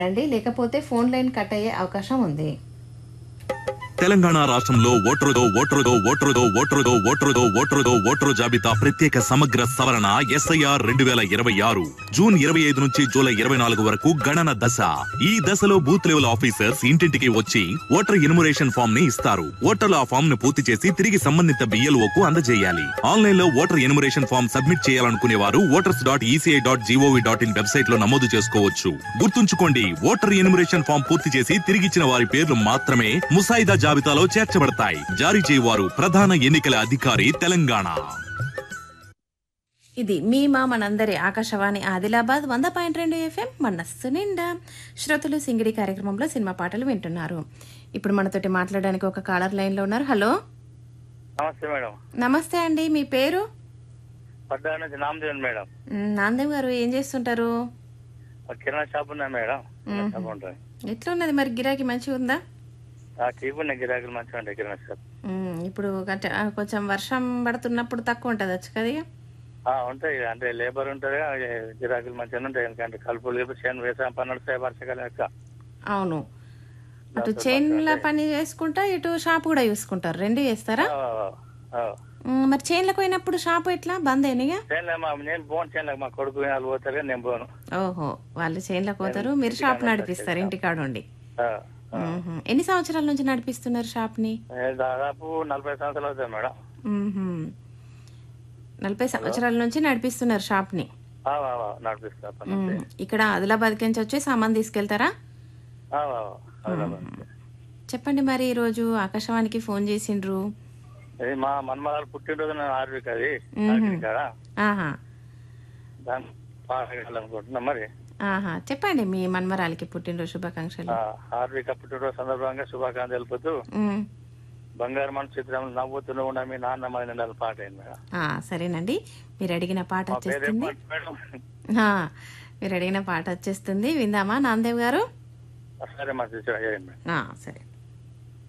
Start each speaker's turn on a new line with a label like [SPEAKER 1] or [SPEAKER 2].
[SPEAKER 1] రండి లేకపోతే phone line cut అయ్యే అవకాశం ఉంది
[SPEAKER 2] తెలంగాణ రాష్ట్రంలో ఓటరుదో ఓటరుదో ఓటరుదో ఓటరుదో ఓటరుదో ఓటరుదో ఓటరు జాబితా ప్రత్యేక సమగ్ర సవరణ ఎస్ఐఆర్ రెండు వేల ఇరవై ఆరు జూన్ ఇరవై ఐదు నుంచి జూలై ఇరవై నాలుగు వరకు గణన దశ ఈ దశలో బూత్ లెవెల్ ఆఫీసర్స్ ఇంటింటికి వచ్చి ఓటర్ ఇనుమరేషన్ ఫామ్ ని ఇస్తారు ఓటర్లు ఆ ఫామ్ ను పూర్తి చేసి తిరిగి సంబంధిత బిఎల్ఓ కు అందజేయాలి ఆన్లైన్ లో ఓటర్ ఎనుమరేషన్ ఫామ్ సబ్మిట్ చేయాలనుకునే వారు voters dot ECI dot G O V dot in website లో నమోదు చేసుకోవచ్చు గుర్తుంచుకోండి ఓటర్ ఎనుమరేషన్ ఫామ్ పూర్తి చేసి తిరిగిచ్చిన వారి పేర్లు మాత్రమే ముసాయిదా జాబితాలో చేర్చబడతాయి జారీ చేయవారు ప్రధాన ఎన్నికల అధికారి తెలంగాణ
[SPEAKER 1] ఇది మీ మా మనందరి ఆకాశవాణి ఆదిలాబాద్ వంద పాయింట్ రెండు ఎఫ్ఎం మనస్సు నిండా శ్రోతలు సింగిడి కార్యక్రమంలో సినిమా పాటలు వింటున్నారు ఇప్పుడు మనతోటి మాట్లాడడానికి ఒక కాలర్ లైన్లో ఉన్నారు హలో
[SPEAKER 3] నమస్తే మేడం
[SPEAKER 1] నమస్తే అండి మీ పేరు
[SPEAKER 3] పడ్డా నుంచి నామదేవన్ మేడం
[SPEAKER 1] మ్, నాందేవ్ గారు ఏం చేస్తుంటారు
[SPEAKER 3] ఒక కిరాణా షాప్ ఉన్నాయి మేడం కిరాణా షాప్ ఉంటుంది
[SPEAKER 1] ఎట్లున్నది మరి గిరాకీ మంచిగా ఉందా
[SPEAKER 3] ఆ చీప్ ఉన్నాయి గిరాకులు మంచిగా ఉంటాయి కిరాణా షాప్
[SPEAKER 1] మ్, ఇప్పుడు గంట- ఆ, కొంచెం వర్షం పడుతున్నప్పుడు తక్కువ ఉంటుంది వచ్చు కదా ఇక?
[SPEAKER 3] ఆ, ఉంటాయి అంటే లేబర్ ఉంటుంది గిరాకులు మంచిగా ఉంటాయి ఎందుకంటే కలుపులు గిలుపు చేను వ్యవసాయం పని నడుస్తాయి వర్షాకాలం యొక్క
[SPEAKER 1] అవును అటు చైన్ల పని చేసుకుంటా ఇటు షాప్ కూడా చూసుకుంటారు రెండు చేస్తారా
[SPEAKER 3] ఆ, ఆ.
[SPEAKER 1] మ్, మరి చైన్లకు పోయినప్పుడు షాప్ ఎట్లా బంద్ అయినాయిగా
[SPEAKER 3] చేనులో మా నేను పోను చేనులకు మా కొడుకు వాళ్ళు పోతారు కానీ నేను పోను
[SPEAKER 1] ఓహో వాళ్ళు చైన్లకు పోతారు మీరు షాప్ నడిపిస్తారు ఇంటికాడ ఉండి
[SPEAKER 3] ఆ, ఆ.
[SPEAKER 1] మ్మ్హ. ఎన్ని సంవత్సరాల నుంచి నడిపిస్తున్నారు షాప్ ని
[SPEAKER 3] ఏ, దాదాపు నలభై సంవత్సరాలు అవుతాయి మేడం
[SPEAKER 1] మ్మ్హ. నలభై సంవత్సరాల నుంచి నడిపిస్తున్నారు షాప్ ని
[SPEAKER 3] ఆ, ఆ, ఆ, నడిపిస్తా పని
[SPEAKER 1] మ్మ్. ఇక్కడ ఆదిలాబాద్ నుంచి వచ్చి సామాన్ తీసుకెళ్తారా
[SPEAKER 3] ఆ, ఆ, ఆ, హైదరాబాద్.
[SPEAKER 1] చెప్పండి మరి ఈరోజు ఆకాశవాణికి ఫోన్ చేసిండ్రు
[SPEAKER 3] ఇది మా మన్మరాలు పుట్టినరోజు ఆర్వీక్ అది ఆర్వీక్ కాడా
[SPEAKER 1] ఆహా
[SPEAKER 3] దాన్ని పాడాలనుకుంటున్నా మరి
[SPEAKER 1] ఆహా చెప్పండి మీ మన్మరాలకి పుట్టినరోజు శుభాకాంక్షలు
[SPEAKER 3] హార్దిక పుట్టినరోజు సందర్భంగా శుభాకాంక్షలు తెలుపుతూ
[SPEAKER 1] మ్మ్.
[SPEAKER 3] బంగారు మన చిత్రం నవ్వుతూ ఉన్న మీ నాన్న మన నిండాలి పాట అయింది మేడం
[SPEAKER 1] ఆ, సరేనండి మీరు అడిగిన పాట
[SPEAKER 3] మా పేరు
[SPEAKER 1] వచ్చేస్తుంది
[SPEAKER 3] ఏమంటారు మేడం
[SPEAKER 1] ఆ, మీరు అడిగిన పాట వచ్చేస్తుంది విందామా నాందేవ్ గారు
[SPEAKER 3] సరే మా సిస్టర్ అయ్యాయి మేడం
[SPEAKER 1] ఆ, సరే